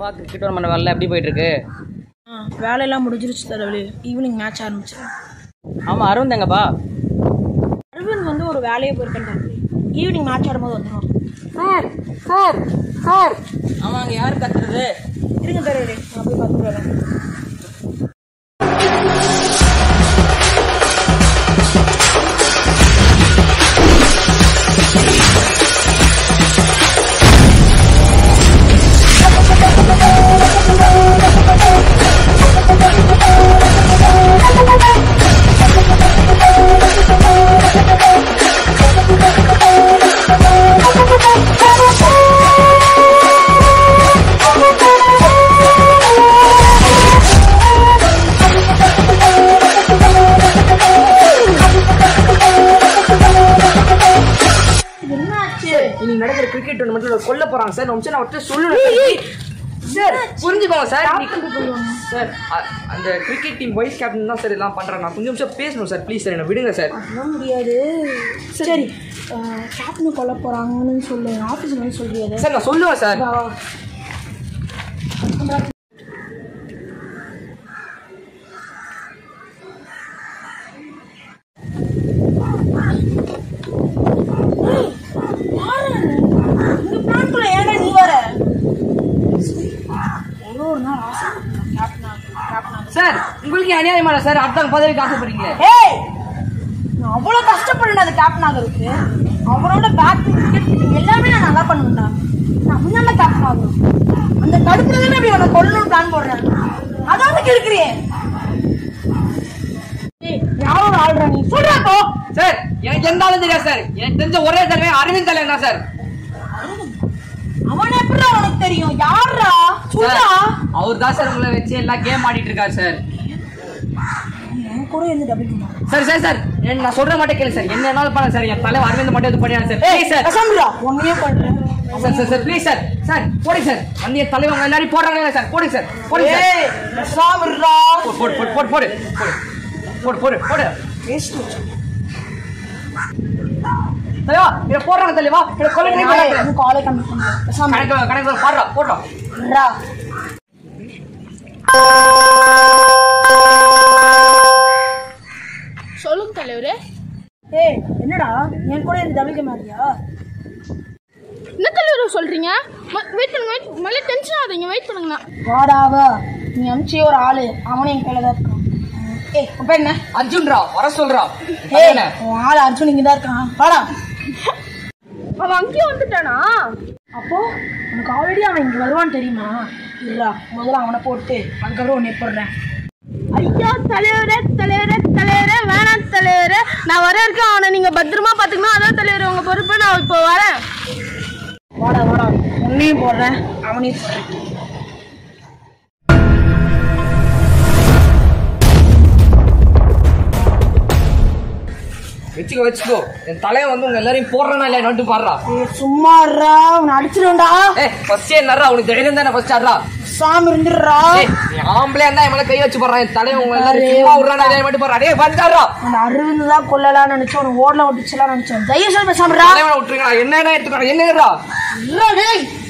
என்னப்பா cricket tournament வரல எப்படி போயிட்டு இருக்கு ஆ வேலையெல்லாம் முடிஞ்சிருச்சு தலைவலி ஈவினிங் மேட்ச் ஆரம்பிச்சிடும் ஆமாம் அரவிந்த் எங்கப்பா அரவிந்த் வந்து ஒரு வேலையே போயிருக்கேன் தலைவலி ஈவினிங் மேட்ச் ஆடும்போது வந்துடும் சார் சார் சார் ஆமாம் அங்கே யார் கத்துறது இருங்க தலைவலி நான் போய் பார்த்துட்டு வரேன் இன்னைக்கு நடக்கிற கிரிக்கெட் டோர்னமெண்ட்ல கொல்ல போறாங்க சார் நிமிஷம் நான் ஒருத்தர் சொல்லணும் சார் புரிஞ்சுக்கோங்க சார் இன்னைக்கு- சார் அ- அந்த கிரிக்கெட் டீம் வைஸ் கேப்டன் தான் சார் இதெல்லாம் பண்றாங்க நான் கொஞ்சம் நிமிஷம் பேசணும் சார் ப்ளீஸ் சார் என்ன விடுங்க சார் அதெல்லாம் முடியாது சரி கேப்டன் கொல்ல போகிறாங்கன்னு சொல்லு ஆஃபீஸில் வந்து சொல்றியாது சார் நான் சொல்லுவேன் சார் இந்த பிளான்குள்ள ஏன்டா நீ வர எவ்வளோ ஒரு நாள் ஆசை கேப்டன் கேப்டன் சார் உங்களுக்கு அநியாயமான சார் அடுத்த பதவிக்கு ஆசைப்படுறீங்களே ஏய் நான் அவ்வளோ கஷ்டப்படணும் அது கேப்டன் ஆகிறதுக்கு அவரோட பேட்டிங் கிரிக்கெட் எல்லாமே நான் நல்லா பண்ணுவேன்டா நான் முன்னாடி கேப்டன் ஆகணும் அந்த கடுப்புல தானே அப்படி உனக்கு கொல்லணும்னு பிளான் போடுறேன் அதான் வந்து இருக்கிறியே ஏய் யாரோ ஒரு ஆள்றா நீ சொல்றா போ சார் எனக்கு எந்த ஆளும் தெரியாது சார் எனக்கு தெரிஞ்ச ஒரே தலைவன் அரவிந்த் தலைவன் தான் சார் அவன் எப்படி உனக்கு தெரியும் யாரா சொல்றா அவர் தான் சார் உங்களை வச்சு எல்லாம் கேம் ஆடிட்டு இருக்காரு சார் என் கூட இருந்து டபிள் சார் சார் சார் என்ன- நான் சொல்ற மட்டும் கேளு சார் என்ன என்னாலும் பண்ண சார் என் தலைவர் அரவிந்த் மட்டும் இது பண்ணியா சார் ப்ளீஸ் சார் அசம்பிளா உன்னையே பண்றேன் sir sir sir please sir sir போடுங்க சார் வந்து என் தலைவர் உங்க எல்லாரையும் போடுறாங்க சார் போடுங்க சார் போடுங்க சார் ஏய் அசாமிரா போடு போடு போடு போடு போடு போடு போடு போடு வேஸ்ட் தலைவா இதை போடுறாங்க தலைவா இதை கொலை ட்ரை பண்ணாங்க காலை கம்மி பண்ணுறேன் அசாமிரா கணக்கு கணக்கு பாடுறா போடுறோம் சொல்லுங்க தலைவரே ஏய் என்னடா என் கூட இருந்து டபுள் மாதிரியா என்ன தலைவர் சொல்றீங்க வெயிட் பண்ணுங்க வெயிட் மேலே டென்ஷன் ஆகாதீங்க வெயிட் பண்ணுங்கண்ணா வாடாவா நீ அனுப்பிச்சே ஒரு ஆளு அவனும் என் கையில தான் இருக்கான் ஏய் உன் பேர் என்ன அர்ஜுன்ரா வர சொல்றா ஏய் என்ன உன் ஆள் அர்ஜுன் இங்க தான் இருக்கான் வாடா அவன் அங்கேயும் வந்துட்டானா அப்போ உனக்கு ஆல்ரெடி அவன் இங்க வருவான்னு தெரியுமா இல்லா முதல்ல அவனை போட்டு அதுக்கப்புறம் உன்னை போடுறேன் ஐயா தலைவரே தலைவரே தலைவரே வேணாம் தலைவரே நான் வர இருக்கேன் அவனை நீங்க பத்திரமா பாத்துக்கணும் அதான் தலைவர் உங்க பொறுப்பு நான் இப்போ வரேன் வாடா வாடா உன்னையும் போடுறேன் அவனையும் போடுறேன் வச்சுக்கோ வச்சுக்கோ என் தலைவன் வந்து உங்க எல்லாரையும் போடுறானா இல்லையா நட்டு பாடுறா ஏய் சும்மா இருடா உன்னை அடிச்சிருவேன்டா ஏ ஃபர்ஸ்ட் என்னடா உனக்கு தைரியம் தானே ஃபர்ஸ்ட் ஆடுறா சாமி இருந்துடுறா ஏய் நீ ஆம்பளையா இருந்தா என் மேல கை வச்சு போடுறான் என் தலைவன் உங்க எல்லாரும் சும்மா விடுறானா இல்லையா மட்டும் பாடுறா டேய் வந்தாடுறா அந்த அரவிந்த் தான் கொல்லலாம்னு நினைச்சேன் உனக்கு ஓடல ஒட்டிச்சலாம் நினைச்சேன் தயவு செய்து பேசாமடா தலைவனை விட்டுருக்கா என்ன எடுத்துக்கோ என்னடா இல்ல டேய்